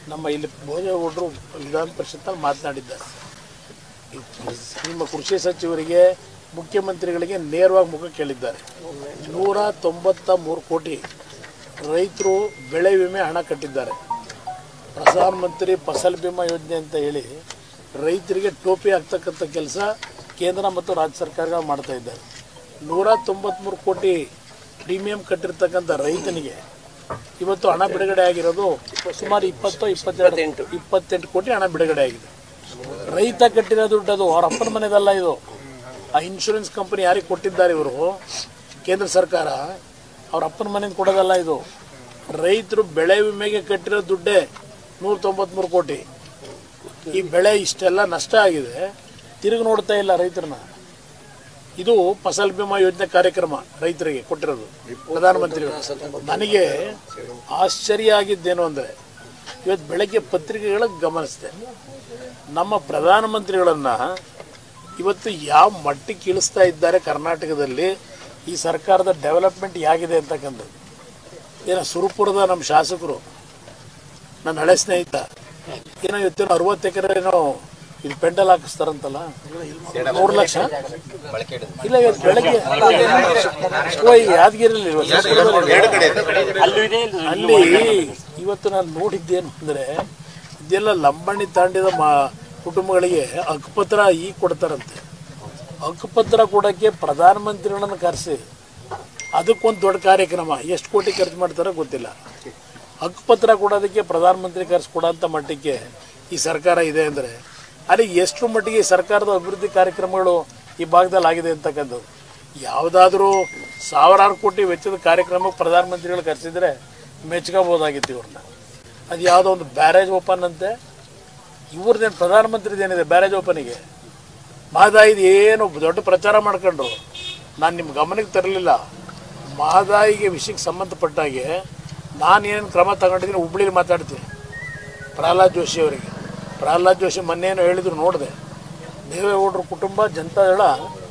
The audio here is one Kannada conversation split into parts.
ನಮ್ಮ ಇಲ್ಲಿ ಭೋಜೇಗೌಡರು ವಿಧಾನ ಪರಿಷತ್ತಲ್ಲಿ ಮಾತನಾಡಿದ್ದಾರೆ ಈ ನಿಮ್ಮ ಕೃಷಿ ಸಚಿವರಿಗೆ ಮುಖ್ಯಮಂತ್ರಿಗಳಿಗೆ ನೇರವಾಗಿ ಮುಖ ಕೇಳಿದ್ದಾರೆ ನೂರ ತೊಂಬತ್ತ ಮೂರು ಕೋಟಿ ರೈತರು ಬೆಳೆ ವಿಮೆ ಹಣ ಕಟ್ಟಿದ್ದಾರೆ ಪ್ರಧಾನಮಂತ್ರಿ ಫಸಲ್ ಬಿಮಾ ಯೋಜನೆ ಅಂತ ಹೇಳಿ ರೈತರಿಗೆ ಟೋಪಿ ಆಗ್ತಕ್ಕಂಥ ಕೆಲಸ ಕೇಂದ್ರ ಮತ್ತು ರಾಜ್ಯ ಸರ್ಕಾರಗಳು ಮಾಡ್ತಾ ಇದ್ದಾರೆ ನೂರ ತೊಂಬತ್ತ್ಮೂರು ಕೋಟಿ ಪ್ರೀಮಿಯಂ ಕಟ್ಟಿರ್ತಕ್ಕಂಥ ರೈತನಿಗೆ ಇವತ್ತು ಹಣ ಬಿಡುಗಡೆ ಆಗಿರೋದು ಸುಮಾರು ಇಪ್ಪತ್ತು ಇಪ್ಪತ್ತೆರಡು ಇಪ್ಪತ್ತೆಂಟು ಕೋಟಿ ಹಣ ಬಿಡುಗಡೆ ಆಗಿದೆ ರೈತ ಕಟ್ಟಿರೋ ದುಡ್ಡು ಅದು ಅವ್ರ ಅಪ್ಪನ ಮನೆದಲ್ಲ ಇದು ಆ ಇನ್ಶೂರೆನ್ಸ್ ಕಂಪನಿ ಯಾರಿಗೆ ಕೊಟ್ಟಿದ್ದಾರೆ ಇವರು ಕೇಂದ್ರ ಸರ್ಕಾರ ಅವ್ರ ಅಪ್ಪನ ಮನೆಯಿಂದ ಕೊಡೋದಲ್ಲ ಇದು ರೈತರು ಬೆಳೆ ವಿಮೆಗೆ ಕಟ್ಟಿರೋ ದುಡ್ಡೇ ನೂರ ತೊಂಬತ್ಮೂರು ಕೋಟಿ ಈ ಬೆಳೆ ಇಷ್ಟೆಲ್ಲ ನಷ್ಟ ಆಗಿದೆ ತಿರುಗಿ ನೋಡ್ತಾ ಇಲ್ಲ ರೈತರನ್ನ ಇದು ಫಸಲ್ ಬಿಮಾ ಯೋಜನೆ ಕಾರ್ಯಕ್ರಮ ರೈತರಿಗೆ ಕೊಟ್ಟಿರೋದು ಪ್ರಧಾನಮಂತ್ರಿಗಳು ನನಗೆ ಆಶ್ಚರ್ಯ ಆಗಿದ್ದೇನು ಅಂದರೆ ಇವತ್ತು ಬೆಳಗ್ಗೆ ಪತ್ರಿಕೆಗಳ ಗಮನಿಸಿದೆ ನಮ್ಮ ಪ್ರಧಾನಮಂತ್ರಿಗಳನ್ನು ಇವತ್ತು ಯಾವ ಮಟ್ಟಕ್ಕೆ ಇಳಿಸ್ತಾ ಇದ್ದಾರೆ ಕರ್ನಾಟಕದಲ್ಲಿ ಈ ಸರ್ಕಾರದ ಡೆವಲಪ್ಮೆಂಟ್ ಹೇಗಿದೆ ಅಂತಕ್ಕಂಥದ್ದು ಏನೋ ಸುರಪುರದ ನಮ್ಮ ಶಾಸಕರು ನನ್ನ ಹಳೆ ಸ್ನೇಹಿತ ಏನೋ ಇವತ್ತೇನೋ ಅರವತ್ತು ಎಕರೆ ಏನೋ ಇದು ಪೆಂಡಲ್ ಹಾಕಿಸ್ತಾರಂತಲ್ಲ ಮೂರು ಲಕ್ಷ ಇಲ್ಲ ಇವತ್ತು ಬೆಳಗ್ಗೆ ಓ, ಈ ಯಾದಗಿರಿಯಲ್ಲಿ ಇವತ್ತು ಅಲ್ಲಿ ಇವತ್ತು ನಾನು ನೋಡಿದ್ದೇನು ಅಂದರೆ ಇದೆಲ್ಲ ಲಂಬಾಣಿ ತಾಂಡಿದ ಮಾ ಕುಟುಂಬಗಳಿಗೆ ಹಕ್ಕುಪತ್ರ ಈಗ ಕೊಡ್ತಾರಂತೆ ಹಕ್ಕುಪತ್ರ ಕೊಡೋಕ್ಕೆ ಪ್ರಧಾನಮಂತ್ರಿಗಳನ್ನು ಕರೆಸಿ ಅದಕ್ಕೊಂದು ದೊಡ್ಡ ಕಾರ್ಯಕ್ರಮ ಎಷ್ಟು ಕೋಟಿ ಖರ್ಚು ಮಾಡ್ತಾರೋ ಗೊತ್ತಿಲ್ಲ ಹಕ್ಕುಪತ್ರ ಕೊಡೋದಕ್ಕೆ ಪ್ರಧಾನಮಂತ್ರಿ ಕರೆಸಿ ಕೊಡೋಂಥ ಮಟ್ಟಕ್ಕೆ ಈ ಸರ್ಕಾರ ಇದೆ ಅಂದರೆ ಅಲ್ಲಿ ಎಷ್ಟು ಮಟ್ಟಿಗೆ ಈ ಸರ್ಕಾರದ ಅಭಿವೃದ್ಧಿ ಕಾರ್ಯಕ್ರಮಗಳು ಈ ಭಾಗದಲ್ಲಿ ಆಗಿದೆ ಅಂತಕ್ಕಂಥದ್ದು ಯಾವುದಾದ್ರೂ ಸಾವಿರಾರು ಕೋಟಿ ವೆಚ್ಚದ ಕಾರ್ಯಕ್ರಮಕ್ಕೆ ಪ್ರಧಾನಮಂತ್ರಿಗಳು ಕರೆಸಿದ್ರೆ ಮೆಚ್ಕೋಬೋದಾಗಿತ್ತು ಇವ್ರನ್ನ ಅದು ಯಾವುದೋ ಒಂದು ಬ್ಯಾರೇಜ್ ಓಪನ್ ಅಂತೆ ಇವ್ರದ್ದೇನು ಪ್ರಧಾನಮಂತ್ರಿದೇನಿದೆ ಬ್ಯಾರೇಜ್ ಓಪನಿಗೆ ಮಹದಾಯಿದು ಏನು ದೊಡ್ಡ ಪ್ರಚಾರ ಮಾಡ್ಕೊಂಡ್ರು ನಾನು ನಿಮ್ಮ ಗಮನಕ್ಕೆ ತರಲಿಲ್ಲ ಮಹದಾಯಿಗೆ ವಿಷಯಕ್ಕೆ ಸಂಬಂಧಪಟ್ಟಾಗೆ ನಾನೇನು ಕ್ರಮ ತಗೊಂಡಿದ್ದೀನಿ ಹುಬ್ಳಿಲಿ ಮಾತಾಡ್ತೀನಿ ಪ್ರಹ್ಲಾದ್ ಜೋಶಿ ಅವರಿಗೆ ಪ್ರಹ್ಲಾದ್ ಜೋಶಿ ಮೊನ್ನೇನು ಹೇಳಿದ್ರು ನೋಡಿದೆ ದೇವೇಗೌಡರ ಕುಟುಂಬ ಜನತಾದಳ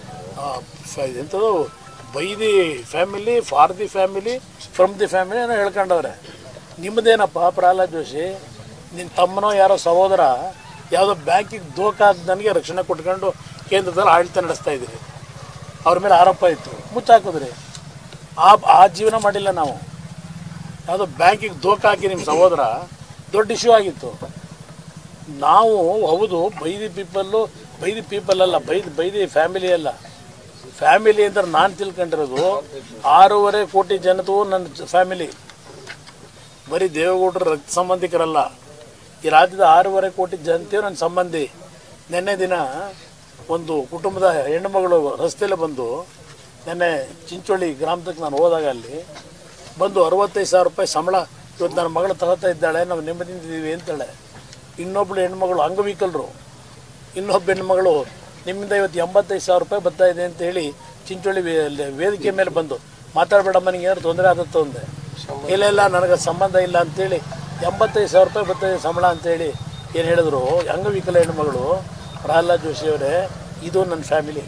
ಎಂಥದ್ದು by the family for the family from the family ಏನೋ ಹೇಳ್ಕೊಂಡವ್ರೆ ನಿಮ್ಮದೇನಪ್ಪ ಪ್ರಹ್ಲಾದ್ ಜೋಶಿ ನಿನ್ನ ತಮ್ಮನೋ ಯಾರೋ ಸಹೋದರ ಯಾವುದೋ ಬ್ಯಾಂಕಿಗೆ ದೋಖ ಆದ ನನಗೆ ರಕ್ಷಣೆ ಕೊಟ್ಕೊಂಡು ಕೇಂದ್ರದಲ್ಲಿ ಆಡಳಿತ ನಡೆಸ್ತಾ ಇದ್ದೀರಿ ಅವ್ರ ಮೇಲೆ ಆರೋಪ ಇತ್ತು ಮುಚ್ಚಾಕಿದ್ರಿ ಆ ಆ ಜೀವನ ಮಾಡಿಲ್ಲ ನಾವು ಯಾವುದೋ ಬ್ಯಾಂಕಿಗೆ ದೋಖ ಹಾಕಿ ನಿಮ್ಮ ಸಹೋದರ ದೊಡ್ಡ ಇಶ್ಯೂ ಆಗಿತ್ತು ನಾವು ಹೌದು ಬೈದಿ ಪೀಪಲ್ಲು ಬೈದಿ ಪೀಪಲ್ ಅಲ್ಲ ಬೈದಿ ಬೈದಿ ಫ್ಯಾಮಿಲಿ ಅಲ್ಲ ಫ್ಯಾಮಿಲಿ ಅಂದ್ರೆ ನಾನು ತಿಳ್ಕೊಂಡಿರೋದು ಆರೂವರೆ ಕೋಟಿ ಜನತು ನನ್ನ ಫ್ಯಾಮಿಲಿ ಬರೀ ದೇವೇಗೌಡರ ರಕ್ತ ಸಂಬಂಧಿಕರಲ್ಲ ಈ ರಾಜ್ಯದ ಆರೂವರೆ ಕೋಟಿ ಜನತೆಯು ನನ್ನ ಸಂಬಂಧಿ ನಿನ್ನೆ ದಿನ ಒಂದು ಕುಟುಂಬದ ಹೆಣ್ಣುಮಗಳು ರಸ್ತೆಯಲ್ಲಿ ಬಂದು ನಿನ್ನೆ ಚಿಂಚೋಳಿ ಗ್ರಾಮದಕ್ಕೆ ನಾನು ಹೋದಾಗ ಅಲ್ಲಿ ಬಂದು ಅರವತ್ತೈದು ಸಾವಿರ ರೂಪಾಯಿ ಸಂಬಳ ಇವತ್ತು ನನ್ನ ಮಗಳು ತಗೋತಾ ಇದ್ದಾಳೆ ನಾವು ನೆಮ್ಮದಿದ್ದೀವಿ ಅಂತಾಳೆ ಇನ್ನೊಬ್ಳು ಹೆಣ್ಮಗಳು ಅಂಗವಿಕಲರು ಇನ್ನೊಬ್ಬ ಹೆಣ್ಮಗಳು ನಿಮ್ಮಿಂದ ಇವತ್ತು ಎಂಬತ್ತೈದು ಸಾವಿರ ರೂಪಾಯಿ ಬರ್ತಾ ಇದೆ ಅಂತ ಹೇಳಿ ಚಿಂಚೋಳಿ ವೇ- ವೇದಿಕೆ ಮೇಲೆ ಬಂದು ಮಾತಾಡಬೇಡಮ್ಮ ನಿಂಗೆ ಏನಾದ್ರು ತೊಂದರೆ ಆಗುತ್ತೋ ಅಂದೆ ಇಲ್ಲ ಇಲ್ಲ ನನಗೆ ಸಂಬಂಧ ಇಲ್ಲ ಅಂತೇಳಿ ಎಂಬತ್ತೈದು ಸಾವಿರ ರೂಪಾಯಿ ಬರ್ತಾ ಇದೆ ಸಂಬಳ ಅಂತೇಳಿ ಏನು ಹೇಳಿದ್ರು ಅಂಗವಿಕಲ ಹೆಣ್ಮಗಳು ಪ್ರಹ್ಲಾದ್ ಜೋಶಿ ಅವರೇ ಇದು ನನ್ನ ಫ್ಯಾಮಿಲಿ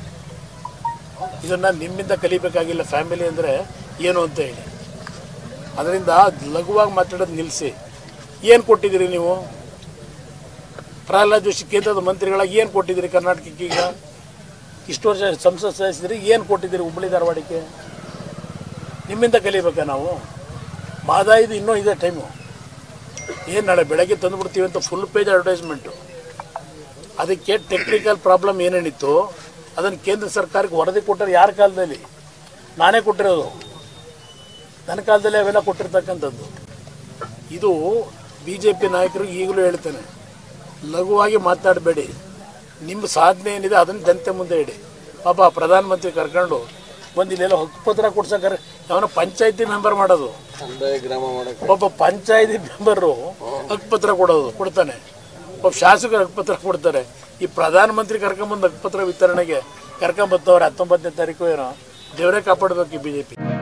ಇದನ್ನು ನಿಮ್ಮಿಂದ ಕಲಿಬೇಕಾಗಿಲ್ಲ ಫ್ಯಾಮಿಲಿ ಅಂದರೆ ಏನು ಅಂತ ಹೇಳಿ ಅದರಿಂದ ಲಘುವಾಗಿ ಮಾತಾಡೋದು ನಿಲ್ಲಿಸಿ ಏನು ಕೊಟ್ಟಿದ್ದೀರಿ ನೀವು ಪ್ರಹ್ಲಾದ್ ಜೋಶಿ ಕೇಂದ್ರದ ಮಂತ್ರಿಗಳಾಗಿ ಏನು ಕೊಟ್ಟಿದ್ದೀರಿ ಕರ್ನಾಟಕಕ್ಕೆ ಈಗ ಇಷ್ಟು ವರ್ಷ ಸಂಸತ್ ಸದಸ್ಯರಿಗೆ ಏನು ಕೊಟ್ಟಿದ್ದೀರಿ ಹುಬ್ಬಳ್ಳಿ ಧಾರವಾಡಕ್ಕೆ ನಿಮ್ಮಿಂದ ಕಲಿಬೇಕಾ ನಾವು ಮಾದಾಯಿದು ಇನ್ನೂ ಇದೆ ಟೈಮು ಏನು ನಾಳೆ ಬೆಳಗ್ಗೆ ತಂದುಬಿಡ್ತೀವಿ ಅಂತ ಫುಲ್ ಪೇಜ್ ಅಡ್ವರ್ಟೈಸ್ಮೆಂಟು ಅದಕ್ಕೆ ಟೆಕ್ನಿಕಲ್ ಪ್ರಾಬ್ಲಮ್ ಏನೇನಿತ್ತು ಅದನ್ನು ಕೇಂದ್ರ ಸರ್ಕಾರಕ್ಕೆ ವರದಿ ಕೊಟ್ಟರೆ ಯಾರ ಕಾಲದಲ್ಲಿ ನಾನೇ ಕೊಟ್ಟಿರೋದು ನನ್ನ ಕಾಲದಲ್ಲಿ ಅವೆಲ್ಲ ಕೊಟ್ಟಿರ್ತಕ್ಕಂಥದ್ದು ಇದು ಬಿ ಜೆ ಪಿ ನಾಯಕರು ಈಗಲೂ ಹೇಳ್ತೇನೆ ಲಘುವಾಗಿ ಮಾತನಾಡಬೇಡಿ ನಿಮ್ಮ ಸಾಧನೆ ಏನಿದೆ ಅದನ್ನು ಜನತೆ ಮುಂದೆ ಇಡಿ ಪಾಪ ಪ್ರಧಾನಮಂತ್ರಿ ಕರ್ಕೊಂಡು ಒಂದು ಇಲ್ಲೆಲ್ಲ ಹಕ್ಕುಪತ್ರ ಕೊಡ್ಸಕ್ಕೆ ಅವನ ಪಂಚಾಯತಿ ಮೆಂಬರ್ ಮಾಡೋದು ಒಬ್ಬ ಪಂಚಾಯತಿ ಮೆಂಬರು ಹಕ್ಕುಪತ್ರ ಕೊಡೋದು ಕೊಡ್ತಾನೆ ಒಬ್ಬ ಶಾಸಕರು ಹಕ್ಕುಪತ್ರ ಕೊಡ್ತಾರೆ ಈ ಪ್ರಧಾನಮಂತ್ರಿ ಕರ್ಕೊಂಬಂದು ಹಕ್ಕುಪತ್ರ ವಿತರಣೆಗೆ ಕರ್ಕೊಂಬತ್ತವ್ರೆ ಹತ್ತೊಂಬತ್ತನೇ ತಾರೀಕು ಏನೋ ದೇವರೇ ಕಾಪಾಡಬೇಕು ಈ ಬಿ ಜೆ ಪಿ